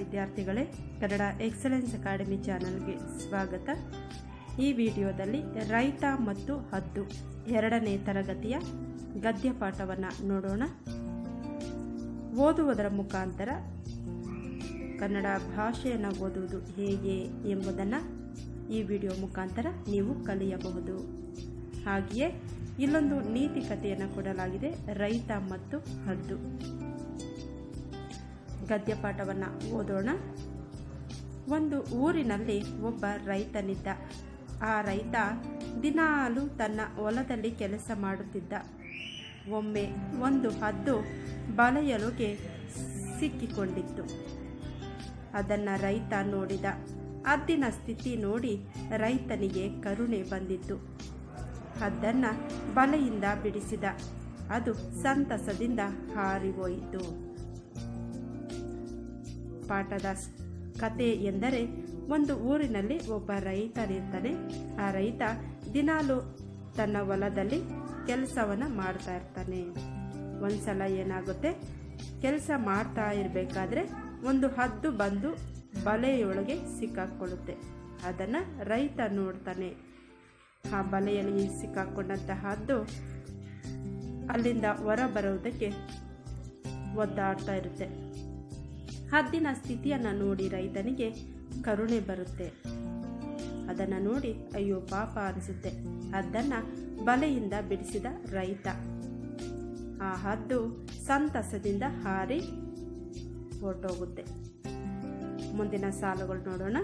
ವಿದ್ಯಾರ್ಥಿಗಳೇ Kannada excellence academy ಚಾನಲ್ಗೆ ಸ್ವಾಗತ ಈ ವಿಡಿಯೋದಲ್ಲಿ ರೈತ ಮತ್ತು ಹದ್ದು ಎರಡನೇ ತರಗತಿಯ ಗದ್ಯ ಪಾಠವನ್ನು ನೋಡೋಣ ಓದುವುದರ ಮುಖಾಂತರ ಕನ್ನಡ ಭಾಷೆಯನ್ನು ಓದುವುದು ಹೇಗೆ ಎಂಬುದನ್ನು ಈ ವಿಡಿಯೋ ಮುಖಾಂತರ ನೀವು ಕಲಿಯಬಹುದು ಹಾಗೆಯೇ ಇಲ್ಲೊಂದು ನೀತಿ ಕಥೆಯನ್ನು ಕೊಡಲಾಗಿದೆ ರೈತ ಮತ್ತು ಹದ್ದು ಗದ್ಯ ಪಾಠವನ್ನು ಓದೋಣ ಒಂದು ಊರಿನಲ್ಲಿ ಒಬ್ಬ ರೈತನಿದ್ದ ಆ ರೈತ ದಿನಾಲು ತನ್ನ ಹೊಲದಲ್ಲಿ ಕೆಲಸ ಮಾಡುತ್ತಿದ್ದ ಒಮ್ಮೆ ಒಂದು ಹದ್ದು ಬಲೆಯಲುಗೆ ಸಿಕ್ಕಿಕೊಂಡಿತ್ತು ಅದನ್ನು ರೈತ ನೋಡಿದ ಹದ್ದಿನ ಸ್ಥಿತಿ ನೋಡಿ ರೈತನಿಗೆ ಕರುಣೆ ಬಂದಿತ್ತು ಹದ್ದನ್ನು ಬಲೆಯಿಂದ ಬಿಡಿಸಿದ ಅದು ಸಂತಸದಿಂದ ಹಾರಿಹೋಯಿತು ಪಾಠದ ಸ್- ಕತೆ ಎಂದರೆ ಒಂದು ಊರಿನಲ್ಲಿ ಒಬ್ಬ ರೈತನಿರ್ತಾನೆ ಆ ರೈತ ದಿನಾಲು ತನ್ನ ಹೊಲದಲ್ಲಿ ಕೆಲಸವನ್ನು ಮಾಡ್ತಾ ಇರ್ತಾನೆ ಒಂದ್ಸಲ ಏನಾಗುತ್ತೆ ಕೆಲಸ ಮಾಡ್ತಾ ಇರಬೇಕಾದ್ರೆ ಒಂದು ಹದ್ದು ಬಂದು ಬಲೆಯೊಳಗೆ ಸಿಕ್ಕಾಕೊಳ್ಳುತ್ತೆ ಅದನ್ನು ರೈತ ನೋಡ್ತಾನೆ ಆ ಬಲೆಯಲ್ಲಿ ಸಿಕ್ಕಾಕೊಂಡಂತಹ ಹದ್ದು ಅಲ್ಲಿಂದ ಹೊರ ಬರುವುದಕ್ಕೆ ಒದ್ದಾಡ್ತಾ ಇರುತ್ತೆ ಹದ್ದಿನ ಸ್ಥಿತಿಯನ್ನು ನೋಡಿ ರೈತನಿಗೆ ಕರುಣೆ ಬರುತ್ತೆ ಅದನ್ನು ನೋಡಿ ಅಯ್ಯೋ ಪಾಪ ಅನಿಸುತ್ತೆ ಹದ್ದನ್ನು ಬಲೆಯಿಂದ ಬಿಡಿಸಿದ ರೈತ ಆ ಹದ್ದು ಸಂತಸದಿಂದ ಹಾರಿ ಹೊರಟೋಗುತ್ತೆ ಮುಂದಿನ ಸಾಲುಗಳು ನೋಡೋಣ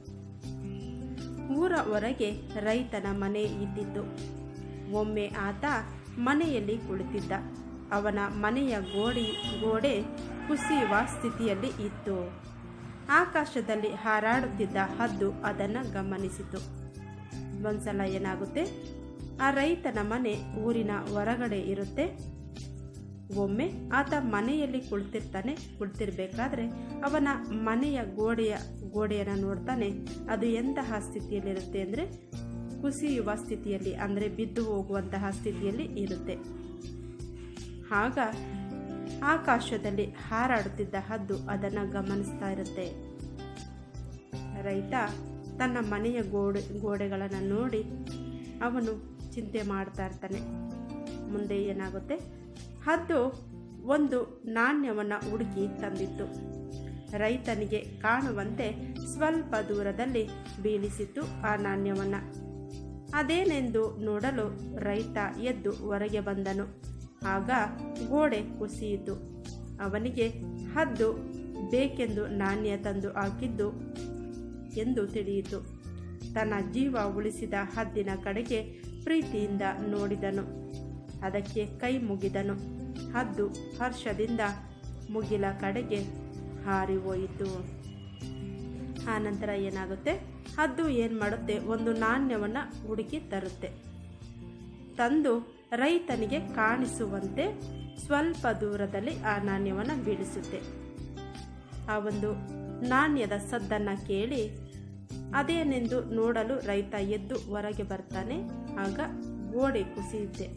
ಊರ ಹೊರಗೆ ರೈತನ ಮನೆ ಇದ್ದಿತ್ತು ಒಮ್ಮೆ ಆತ ಮನೆಯಲ್ಲಿ ಕುಳಿತಿದ್ದ ಅವನ ಮನೆಯ ಗೋಡಿ ಗೋಡೆ ಕುಸಿಯುವ ಸ್ಥಿತಿಯಲ್ಲಿ ಇತ್ತು ಆಕಾಶದಲ್ಲಿ ಹಾರಾಡುತ್ತಿದ್ದ ಹದ್ದು ಅದನ್ನು ಗಮನಿಸಿತು ಒಂದ್ಸಲ ಏನಾಗುತ್ತೆ ಆ ರೈತನ ಮನೆ ಊರಿನ ಹೊರಗಡೆ ಇರುತ್ತೆ ಒಮ್ಮೆ ಆತ ಮನೆಯಲ್ಲಿ ಕುಳಿತಿರ್ತಾನೆ ಕುಳಿತಿರ್ಬೇಕಾದ್ರೆ ಅವನ ಮನೆಯ ಗೋಡೆಯ ಗೋಡೆಯನ್ನು ನೋಡ್ತಾನೆ ಅದು ಎಂತಹ ಸ್ಥಿತಿಯಲ್ಲಿರುತ್ತೆ ಅಂದರೆ ಕುಸಿಯುವ ಸ್ಥಿತಿಯಲ್ಲಿ ಅಂದರೆ ಬಿದ್ದು ಹೋಗುವಂತಹ ಸ್ಥಿತಿಯಲ್ಲಿ ಇರುತ್ತೆ ಆಗ ಆಕಾಶದಲ್ಲಿ ಹಾರಾಡುತ್ತಿದ್ದ ಹದ್ದು ಅದನ್ನು ಗಮನಿಸ್ತಾ ಇರುತ್ತೆ ರೈತ ತನ್ನ ಮನೆಯ ಗೋಡೆ ಗೋಡೆಗಳನ್ನು ನೋಡಿ ಅವನು ಚಿಂತೆ ಮಾಡ್ತಾ ಇರ್ತಾನೆ ಮುಂದೆ ಏನಾಗುತ್ತೆ ಹದ್ದು ಒಂದು ನಾಣ್ಯವನ್ನು ಹುಡುಕಿ ತಂದಿತ್ತು ರೈತನಿಗೆ ಕಾಣುವಂತೆ ಸ್ವಲ್ಪ ದೂರದಲ್ಲಿ ಬೀಳಿಸಿತು ಆ ನಾಣ್ಯವನ್ನು ಅದೇನೆಂದು ನೋಡಲು ರೈತ ಎದ್ದು ಹೊರಗೆ ಬಂದನು ಆಗ ಗೋಡೆ ಕುಸಿಯಿತು ಅವನಿಗೆ ಹದ್ದು ಬೇಕೆಂದು ನಾಣ್ಯ ತಂದು ಹಾಕಿದ್ದು ಎಂದು ತಿಳಿಯಿತು ತನ್ನ ಜೀವ ಉಳಿಸಿದ ಹದ್ದಿನ ಕಡೆಗೆ ಪ್ರೀತಿಯಿಂದ ನೋಡಿದನು ಅದಕ್ಕೆ ಕೈ ಮುಗಿದನು ಹದ್ದು ಹರ್ಷದಿಂದ ಮುಗಿಲ ಕಡೆಗೆ ಹಾರಿ ಹೋಯಿತು ಆ ನಂತರ ಏನಾಗುತ್ತೆ ಹದ್ದು ಏನು ಮಾಡುತ್ತೆ ಒಂದು ನಾಣ್ಯವನ್ನು ಹುಡುಕಿ ತರುತ್ತೆ ತಂದು ರೈತನಿಗೆ ಕಾಣಿಸುವಂತೆ ಸ್ವಲ್ಪ ದೂರದಲ್ಲಿ ಆ ನಾಣ್ಯವನ್ನು ಬೀಳಿಸುತ್ತೆ ಆ ಒಂದು ನಾಣ್ಯದ ಸದ್ದನ್ನು ಕೇಳಿ ಅದೇನೆಂದು ನೋಡಲು ರೈತ ಎದ್ದು ಹೊರಗೆ ಬರ್ತಾನೆ ಆಗ ಗೋಡೆ ಕುಸಿಯುತ್ತೆ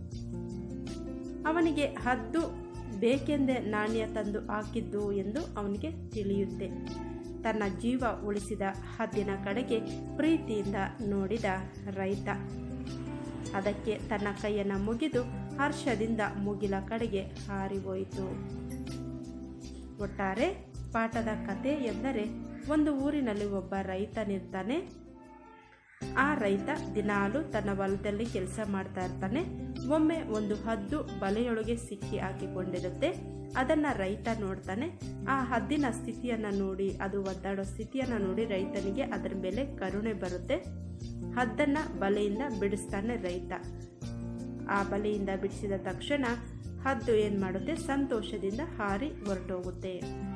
ಅವನಿಗೆ ಹದ್ದು ಬೇಕೆಂದೇ ನಾಣ್ಯ ತಂದು ಹಾಕಿದ್ದು ಎಂದು ಅವನಿಗೆ ತಿಳಿಯುತ್ತೆ ತನ್ನ ಜೀವ ಉಳಿಸಿದ ಹದ್ದಿನ ಕಡೆಗೆ ಪ್ರೀತಿಯಿಂದ ನೋಡಿದ ರೈತ ಅದಕ್ಕೆ ತನ್ನ ಕೈಯನ್ನು ಮುಗಿದು ಹರ್ಷದಿಂದ ಮುಗಿಲ ಕಡೆಗೆ ಹಾರಿಹೋಯಿತು ಒಟ್ಟಾರೆ ಪಾಠದ ಕತೆ ಎಂದರೆ ಒಂದು ಊರಿನಲ್ಲಿ ಒಬ್ಬ ರೈತನಿರ್ತಾನೆ ಆ ರೈತ ದಿನಾಲು ತನ್ನ ಹೊಲದಲ್ಲಿ ಕೆಲಸ ಮಾಡ್ತಾ ಇರ್ತಾನೆ ಒಮ್ಮೆ ಒಂದು ಹದ್ದು ಬಲೆಯೊಳಗೆ ಸಿಕ್ಕಿ ಹಾಕಿಕೊಂಡಿರುತ್ತೆ ಅದನ್ನು ರೈತ ನೋಡ್ತಾನೆ ಆ ಹದ್ದಿನ ಸ್ಥಿತಿಯನ್ನು ನೋಡಿ ಅದು ಒದ್ದಾಡೋ ಸ್ಥಿತಿಯನ್ನು ನೋಡಿ ರೈತನಿಗೆ ಅದರ ಮೇಲೆ ಕರುಣೆ ಬರುತ್ತೆ ಹದ್ದನ್ನು ಬಲೆಯಿಂದ ಬಿಡಿಸ್ತಾನೆ ರೈತ ಆ ಬಲೆಯಿಂದ ಬಿಡಿಸಿದ ತಕ್ಷಣ ಹದ್ದು ಏನು ಮಾಡುತ್ತೆ ಸಂತೋಷದಿಂದ ಹಾರಿ ಹೊರಟೋಗುತ್ತೆ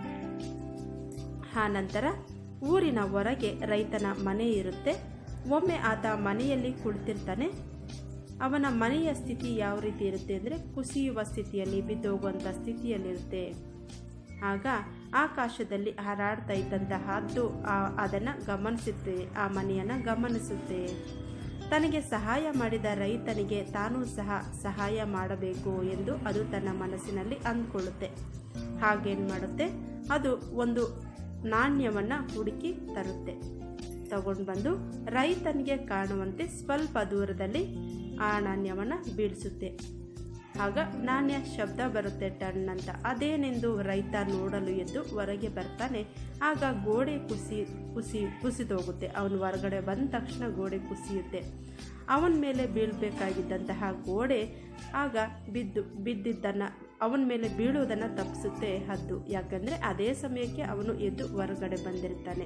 ಆ ನಂತರ ಊರಿನ ಹೊರಗೆ ರೈತನ ಮನೆ ಇರುತ್ತೆ ಒಮ್ಮೆ ಆತ ಮನೆಯಲ್ಲಿ ಕುಳಿತಿರ್ತಾನೆ ಅವನ ಮನೆಯ ಸ್ಥಿತಿ ಯಾವ ರೀತಿ ಇರುತ್ತೆ ಅಂದರೆ ಕುಸಿಯುವ ಸ್ಥಿತಿಯಲ್ಲಿ ಬಿದ್ದೋಗುವಂಥ ಸ್ಥಿತಿಯಲ್ಲಿರುತ್ತೆ ಆಗ ಆಕಾಶದಲ್ಲಿ ಹಾರಾಡ್ತಾ ಇದ್ದಂತಹ ಹದ್ದು ಅದನ್ನು ಗಮನಿಸುತ್ತೆ ಆ ಮನೆಯನ್ನು ಗಮನಿಸುತ್ತೆ ತನಗೆ ಸಹಾಯ ಮಾಡಿದ ರೈತನಿಗೆ ತಾನೂ ಸಹ ಸಹಾಯ ಮಾಡಬೇಕು ಎಂದು ಅದು ತನ್ನ ಮನಸ್ಸಿನಲ್ಲಿ ಅಂದ್ಕೊಳ್ಳುತ್ತೆ ಹಾಗೇನು ಮಾಡುತ್ತೆ ಅದು ಒಂದು ನಾಣ್ಯವನ್ನು ಹುಡುಕಿ ತರುತ್ತೆ ತಗೊಂಡು ಬಂದು ರೈತನಿಗೆ ಕಾಣುವಂತೆ ಸ್ವಲ್ಪ ದೂರದಲ್ಲಿ ಆ ನಾಣ್ಯವನ್ನು ಬೀಳಿಸುತ್ತೆ ಆಗ ನಾಣ್ಯ ಶಬ್ದ ಬರುತ್ತೆ ಟನ್ ಅಂತ ಅದೇನೆಂದು ರೈತ ನೋಡಲು ಎದ್ದು ಹೊರಗೆ ಬರ್ತಾನೆ ಆಗ ಗೋಡೆ ಕುಸಿ ಕುಸಿ ಕುಸಿದೋಗುತ್ತೆ ಅವನು ಹೊರಗಡೆ ಬಂದ ತಕ್ಷಣ ಗೋಡೆ ಕುಸಿಯುತ್ತೆ ಅವನ ಮೇಲೆ ಬೀಳಬೇಕಾಗಿದ್ದಂತಹ ಗೋಡೆ ಆಗ ಬಿದ್ದು ಬಿದ್ದಿದ್ದನ್ನು ಅವನ ಮೇಲೆ ಬೀಳುವುದನ್ನು ತಪ್ಪಿಸುತ್ತೆ ಹದ್ದು ಯಾಕಂದರೆ ಅದೇ ಸಮಯಕ್ಕೆ ಅವನು ಎದ್ದು ಹೊರಗಡೆ ಬಂದಿರ್ತಾನೆ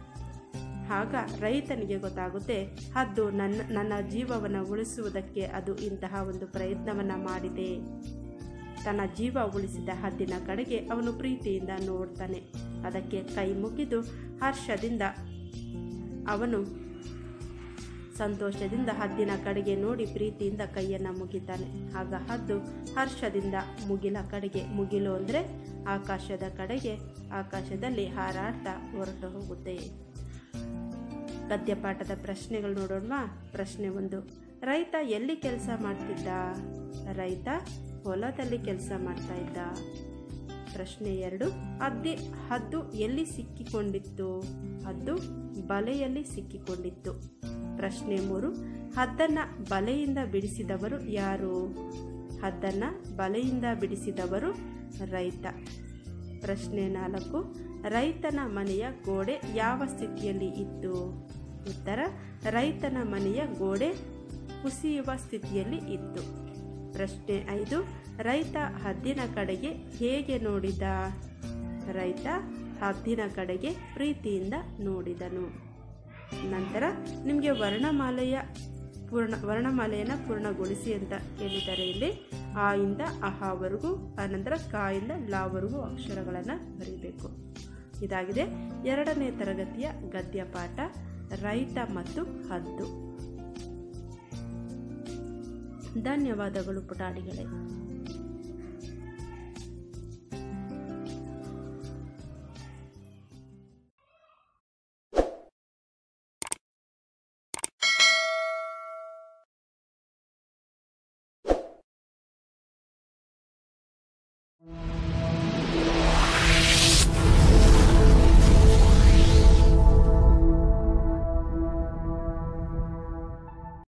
ಆಗ ರೈತನಿಗೆ ಗೊತ್ತಾಗುತ್ತೆ ಹದ್ದು ನನ್ನ ನನ್ನ ಜೀವವನ್ನು ಉಳಿಸುವುದಕ್ಕೆ ಅದು ಇಂತಹ ಒಂದು ಪ್ರಯತ್ನವನ್ನು ಮಾಡಿದೆ ತನ್ನ ಜೀವ ಉಳಿಸಿದ ಹದ್ದಿನ ಕಡೆಗೆ ಅವನು ಪ್ರೀತಿಯಿಂದ ನೋಡ್ತಾನೆ ಅದಕ್ಕೆ ಕೈ ಮುಗಿದು ಹರ್ಷದಿಂದ ಅವನು ಸಂತೋಷದಿಂದ ಹದ್ದಿನ ಕಡೆಗೆ ನೋಡಿ ಪ್ರೀತಿಯಿಂದ ಕೈಯನ್ನು ಮುಗಿತಾನೆ ಆಗ ಹದ್ದು ಹರ್ಷದಿಂದ ಮುಗಿಲ ಕಡೆಗೆ ಮುಗಿಲು ಅಂದರೆ ಆಕಾಶದ ಕಡೆಗೆ ಆಕಾಶದಲ್ಲಿ ಹಾರಾಡ್ತಾ ಹೊರಟು ಹೋಗುತ್ತೆ ಗದ್ಯಪಾಠದ ಪ್ರಶ್ನೆಗಳು ನೋಡೋಣವಾ ಪ್ರಶ್ನೆ ಒಂದು ರೈತ ಎಲ್ಲಿ ಕೆಲಸ ಮಾಡ್ತಿದ್ದ ರೈತ ಹೊಲದಲ್ಲಿ ಕೆಲಸ ಮಾಡ್ತಾ ಇದ್ದ ಪ್ರಶ್ನೆ ಎರಡು ಹದ್ದಿ ಹದ್ದು ಎಲ್ಲಿ ಸಿಕ್ಕಿಕೊಂಡಿತ್ತು ಹದ್ದು ಬಲೆಯಲ್ಲಿ ಸಿಕ್ಕಿಕೊಂಡಿತ್ತು ಪ್ರಶ್ನೆ ಮೂರು ಹದ್ದನ್ನ ಬಲೆಯಿಂದ ಬಿಡಿಸಿದವರು ಯಾರು ಹದ್ದನ್ನ ಬಲೆಯಿಂದ ಬಿಡಿಸಿದವರು ರೈತ ಪ್ರಶ್ನೆ ನಾಲ್ಕು ರೈತನ ಮನೆಯ ಗೋಡೆ ಯಾವ ಸ್ಥಿತಿಯಲ್ಲಿ ಇತ್ತು ಉತ್ತರ ರೈತನ ಮನೆಯ ಗೋಡೆ ಕುಸಿಯುವ ಸ್ಥಿತಿಯಲ್ಲಿ ಇತ್ತು ಪ್ರಶ್ನೆ ಐದು ರೈತ ಹದ್ದಿನ ಕಡೆಗೆ ಹೇಗೆ ನೋಡಿದ ರೈತ ಹದ್ದಿನ ಕಡೆಗೆ ಪ್ರೀತಿಯಿಂದ ನೋಡಿದನು ನಂತರ ನಿಮಗೆ ವರ್ಣಮಾಲೆಯ ಪೂರ್ಣ ವರ್ಣಮಾಲೆಯನ್ನು ಪೂರ್ಣಗೊಳಿಸಿ ಅಂತ ಕೇಳಿದ್ದಾರೆ ಇಲ್ಲಿ ಆ ಇಂದ ಅಹಾವರೆಗೂ ಆನಂತರ ಕಾ ಇಂದ ಲಾವರೆಗೂ ಅಕ್ಷರಗಳನ್ನು ಬರೀಬೇಕು ಇದಾಗಿದೆ ಎರಡನೇ ತರಗತಿಯ ಗದ್ಯಪಾಠ ರೈತ ಮತ್ತು ಹದ್ದು ಧನ್ಯವಾದಗಳು ಪುಟಾಣಿಗಳೇ